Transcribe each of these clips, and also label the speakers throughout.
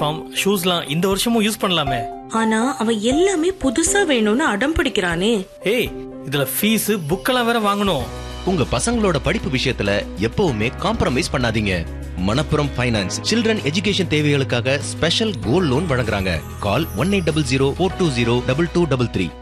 Speaker 1: uniform ஷூஸ்லாம் இந்த வருஷமும் use பண்ணலாமே
Speaker 2: ஆனா அவன் எல்லாமே புதுசா வேணும்னு அடம் பிடிக்கிறானே
Speaker 1: ஏய் இதுல ஃபீஸ் புக்கெல்லாம் வேற வாங்கணும்
Speaker 3: உங்க பசங்களோட படிப்பு விஷயத்துல எப்பவுமே காம்ப்ரமைஸ் பண்ணாதீங்க மணப்புரம் ஃபைனான்ஸ் சில்ட்ரன் எஜுகேஷன் தேவைகளுக்காக ஸ்பெஷல் கோல்ட் லோன் வழங்குறாங்க call one eight double zero four two zero double two double three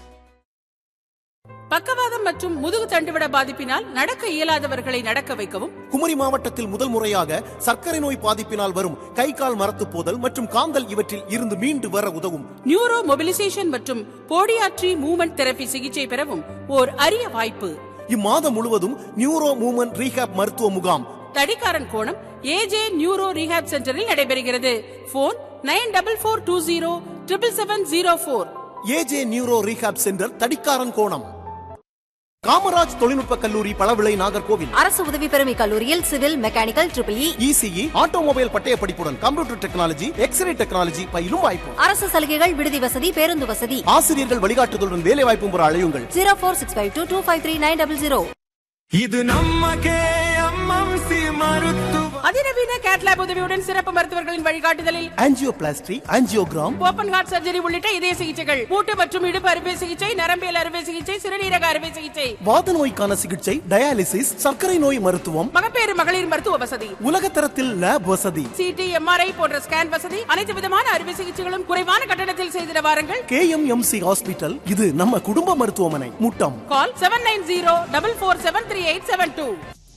Speaker 4: பக்கவாதம் மற்றும் முதுகு தண்டுவிட பாதிப்பினால் நடக்க இயலாதவர்களை நடக்க வைக்கவும்
Speaker 5: குமரி மாவட்டத்தில் முதல் முறையாக சர்க்கரை நோய் பாதிப்பினால் வரும் கை கால் மரத்து போதல் மற்றும் காந்தல் இவற்றில் இருந்து மீண்டு வர உதவும்
Speaker 4: நியூரோ மொபிலைசேஷன் மற்றும் போடியாட்ரி மூவ்மெண்ட் தெரபி சிகிச்சை பெறவும் ஓர் அரிய வாய்ப்பு
Speaker 5: இம்மாதம் முழுவதும் நியூரோ மூமென்ட் ரீஹாப் மருத்துவ முகாம்
Speaker 4: தடிக்காரன் கோணம் ஏஜே நியூரோ ரீஹாப் சென்டரில் நடைபெறுகிறது phone nine double four two zero triple seven zero four
Speaker 5: AJ neuro rehab centre Thadikkaran Konam Kamaraj தொழில்நுட்ப கல்லூரி பளவிளை நாகர்கோவில்
Speaker 6: அரசு உதவி பெறும் இக்கல்லூரியில் civil mechanical triple E
Speaker 5: ECE automobile பட்டய படிப்புடன் கம்ப்யூட்டர் டெக்னாலஜி எக்ஸ்ரே டெக்னாலஜி பயிலும் வாய்ப்பு
Speaker 6: அரசு சலுகைகள் விடுதி வசதி பேருந்து வசதி
Speaker 5: ஆசிரியர்கள் வழிகாட்டுதலுடன் வேலை வாய்ப்பும் பெற அழையுங்கள்
Speaker 6: zero four six five two two five three nine double zero
Speaker 7: இது நம்ம கேஎம்எம்சி மருத்துவ
Speaker 4: அதிநவீன கேட்லாப் உதவியுடன் சிறப்பு மருத்துவர்களின் வழிகாட்டுதலில்
Speaker 5: angioplasty angiogram
Speaker 4: open heart surgery உள்ளிட்ட இதய சிகிச்சைகள் மூட்டு மற்றும் இடுப்பு அறுவை சிகிச்சை நரம்பியல் அறுவை சிகிச்சை சிறுநீரக அறுவை சிகிச்சை
Speaker 5: வாத நோய்க்கான சிகிச்சை டயாலிசிஸ் சர்க்கரை நோய் மருத்துவம்
Speaker 4: மகப்பேறு மகளிர் மருத்துவ வசதி
Speaker 5: உலகத்தரத்தில் லேப் வசதி
Speaker 4: சிடி எம்ஆர்ஐ போன்ற ஸ்கேன் வசதி அனைத்து விதமான அறுவை சிகிச்சைகளும் குறைவான கட்டணத்தில் செய்திட வாருங்கள்
Speaker 5: கேஎம்எம்சி ஹாஸ்பிட்டல் இது நம்ம குடும்ப மருத்துவமனை Muttom
Speaker 4: call seven nine zero double four seven three eight seven two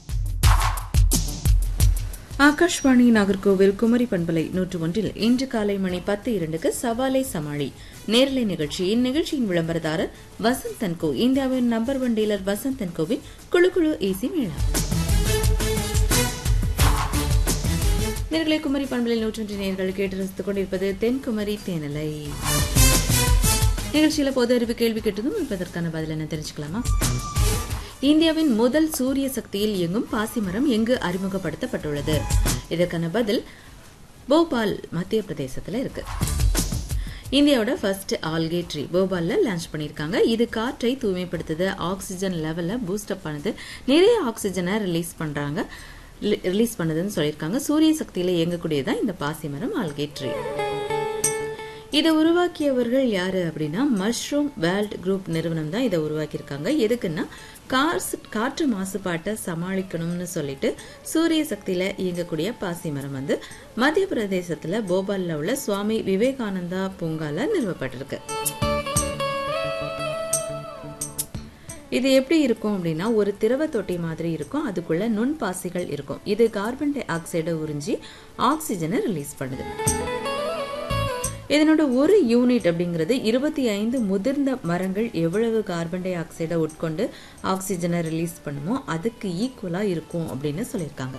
Speaker 8: Akashvani Nagercoil Kumari பண்பலை நூற்று ஒன்றில் இன்று காலை மணி பத்து இரண்டுக்கு சவாலை சமாளி நேரலை நிகழ்ச்சி இந்நிகழ்ச்சியின் விளம்பரதாரர் வசந்த் தன்கோ இந்தியாவின் நம்பர் ஒன் டீலர் வசந்த் தன்கோவின் குழு குழு ஏசி மேளா நேர்களை குமரி பண்பலை நூற்றொன்று நேர்கள் கேட்டு ரசித்துக் கொண்டிருப்பது தென்குமரி தேனலை நிகழ்ச்சியில பொது அறிவு கேள்வி கேட்டதும் இப்பதற்கான பதில் என்ன தெரிஞ்சுக்கலாமா இந்தியாவின் முதல் சூரிய சக்தியில் இயங்கும் பாசிமரம் எங்கு அறிமுகப்படுத்தப்பட்டுள்ளது இதற்கான பதில் போபால் மத்திய பிரதேசத்துல இருக்கு இந்தியாவோட ஃபர்ஸ்ட் ஆல்கே ட்ரீ போபால்ல லான்ச் பண்ணியிருக்காங்க இது காற்றை தூய்மைப்படுத்துது ஆக்சிஜன் லெவல்ல பூஸ்ட் அப் பண்ணுது நிறைய ஆக்சிஜனை ரிலீஸ் பண்றாங்க ரிலீஸ் பண்ணுதுன்னு சொல்லியிருக்காங்க சூரிய சக்தியில இயங்கக்கூடியதான் இந்த பாசிமரம் ஆல்கே ட்ரீ இதை உருவாக்கியவர்கள் யாரு அப்படின்னா மஷ்ரூம் வேர்ல்ட் குரூப் நிறுவனம் தான் இதை உருவாக்கியிருக்காங்க எதுக்குன்னா காசு காற்று மாசுபாட்டை சமாளிக்கணும்னு சொல்லிட்டு சூரிய சக்தியில இயங்கக்கூடிய பாசி மரம் வந்து மத்திய பிரதேசத்துல போபால்ல உள்ள சுவாமி விவேகானந்தா பூங்கால நிறுவப்பட்டிருக்கு இது எப்படி இருக்கும் அப்படின்னா ஒரு திரவ தொட்டி மாதிரி இருக்கும் அதுக்குள்ள நுண் பாசிகள் இருக்கும் இது கார்பன் டை ஆக்சைடை உறிஞ்சி ஆக்சிஜனை ரிலீஸ் பண்ணுது இதனோட ஒரு யூனிட் அப்படிங்கிறது இருபத்தி ஐந்து முதிர்ந்த மரங்கள் எவ்வளவு கார்பன் டை ஆக்சைடை உட்கொண்டு ஆக்சிஜனை ரிலீஸ் பண்ணுமோ அதுக்கு ஈக்குவலா இருக்கும் அப்படின்னு சொல்லியிருக்காங்க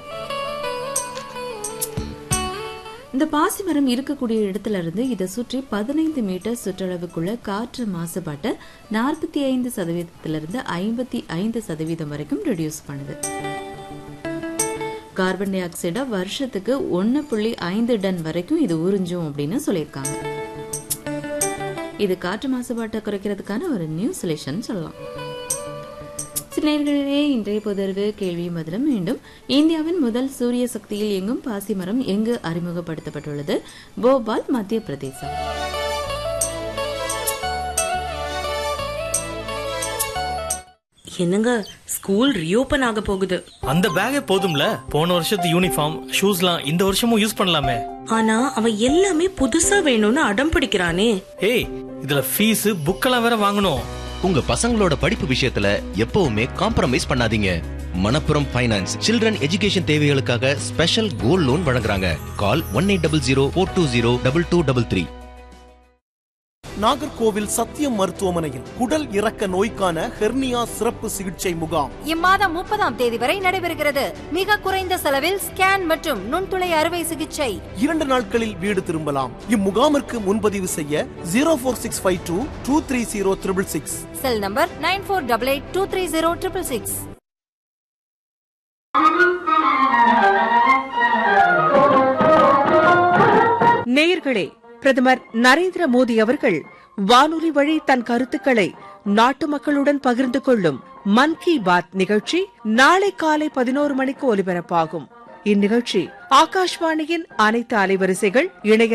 Speaker 8: இந்த பாசிமரம் இருக்கக்கூடிய இடத்துல இருந்து இதை சுற்றி பதினைந்து மீட்டர் சுற்றளவுக்குள்ள காற்று மாசுபாட்டை நாற்பத்தி ஐந்து சதவீதத்திலிருந்து ஐம்பத்தி ஐந்து சதவீதம் வரைக்கும் ரெடியூஸ் பண்ணுது கார்பன் டை ஆக்சைடை வருஷத்துக்கு ஒன்று புள்ளி ஐந்து டன் வரைக்கும் இது உறிஞ்சும் அப்படின்னு சொல்லியிருக்காங்க இது காற்று மாசுபாட்டை குறைக்கிறதுக்கான ஒரு நியூ சொல்யூஷன் சொல்லலாம் சிலர்களே இன்றைய பொதர்வு கேள்வி பதிலும் மீண்டும் இந்தியாவின் முதல் சூரிய சக்தியில் இயங்கும் பாசிமரம் எங்கு அறிமுகப்படுத்தப்பட்டுள்ளது போபால் மத்திய பிரதேசம்
Speaker 2: என்னங்க ஸ்கூல் ரீஓபன் ஆக போகுது
Speaker 1: அந்த பேக்கே போதும்ல போன வருஷத்து யூனிஃபார்ம் ஷூஸ்லாம் இந்த வருஷமும் யூஸ் பண்ணலாமே
Speaker 2: ஆனா அவன் எல்லாமே புதுசா வேணும்னு அடம் பிடிக்கிறானே
Speaker 1: ஏய் இதுல ஃபீஸ் புக்கெல்லாம் வேற வாங்கணும்
Speaker 3: உங்க பசங்களோட படிப்பு விஷயத்துல எப்பவுமே காம்ப்ரமைஸ் பண்ணாதீங்க மணப்புரம் ஃபைனான்ஸ் சில்ட்ரன் எஜுகேஷன் தேவைகளுக்காக ஸ்பெஷல் கோல்ட் லோன் வழங்குறாங்க call one eight double zero four two zero double two double three
Speaker 5: Nagercoil Sathyam மருத்துவமனையில் குடல் இறக்க நோய்க்கான ஹெர்னியா சிறப்பு சிகிச்சை முகாம்
Speaker 6: இம்மாதம் முப்பதாம் தேதி வரை நடைபெறுகிறது மிக குறைந்த செலவில் ஸ்கேன் மற்றும் நுண்துளை அறுவை சிகிச்சை
Speaker 5: இரண்டு நாட்களில் வீடு திரும்பலாம் இம்முகாமிற்கு முன்பதிவு செய்ய zero four six five two two three zero triple six
Speaker 6: cell number nine four double eight two three zero triple six
Speaker 9: நேயர்களே பிரதமர் நரேந்திர மோடி அவர்கள் வானொலி வழி தன் கருத்துக்களை நாட்டு மக்களுடன் பகிர்ந்து கொள்ளும் மன் கி பாத் நிகழ்ச்சி நாளை காலை பதினோரு மணிக்கு ஒலிபரப்பாகும் இந்நிகழ்ச்சி ஆகாஷ்வாணியின் அனைத்து அலைவரிசைகள் இணைய